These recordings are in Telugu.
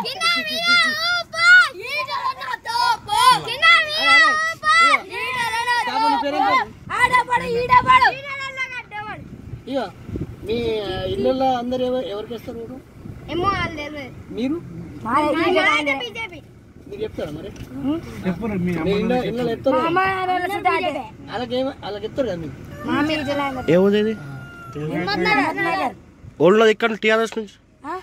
బాబు నీ పేరేం పేరు? ఇక మీ ఇళ్ళల్లో అందరు ఎవరు ఎవరికి వేస్తారు ఓటు ఏమో వాళ్ళు తెలియదు మీరు బీజేపీ మీరు చెప్తారా మరి మీ ఇళ్ళ ఇళ్ళలో ఎత్తారు అలాగే అలాగే ఎత్తారు కదా మీకు ఏ ఊరు ఇది ఓల్డ్ ఇక్కడ టీఆర్ఎస్ నుంచి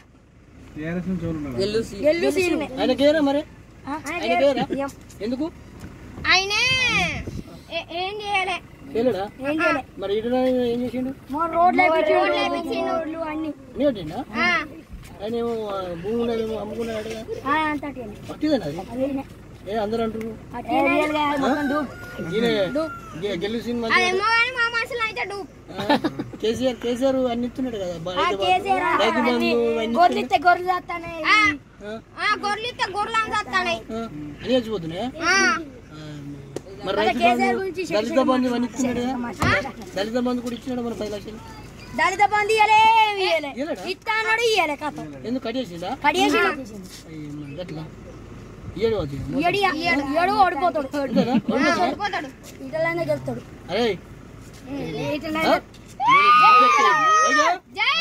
ఆయనకేరా మరి ఆయనకేరా ఎందుకు ఆయనే ఏ- ఏం చేయలే చేయలేడా మరి ఇటు ఏం చేసిండు నీ ఒకటేనా ఆయన ఏమో ఆ, భూమి ఉన్నదేమో అమ్ముకున్నాడు పట్టిదేనా అది ఏ అందరూ అంటారు ఈయన గె- గెలుసు సినిమా అదేమో కానీ మా మనసులో అయితే డూప్ కేసీఆర్ కేసీఆర్ అన్ని ఇస్తున్నాడు కదా బ- రైతు బంధు- రైతు బంధు అన్ని ఇస్తున్నాడు. ఆ? ఆ గొర్రెలు ఇస్తే గొర్రెలు అంతాయి ఆ? అన్ని వచ్చిపోతున్నాయా ఆ, మరి రైతు బంధు దళిత బంధు ఇవన్నీ ఇస్తున్నాడు కదా దళిత బంధు కూడా ఇచ్చినాడు మన పది లక్షలు దళిత బంధు ఇయ్యలే ఇయ్యలే ఇయ్యలేడా? ఇస్తాడు ఇయ్యలే కథ ఎందుకు కట్ చేసిందా కడియేసి అయ్యి మరి గట్లా ఇయ్యడు అది ఏడు ఏడు ఓడిపోతాడు అంతేనా? ఓడిపోతాడా? పోతాడు ఇటలైనా గెలుస్తాడు అరే ఇటలైనా ఆ? మీరు BJP. అయ్యా? జై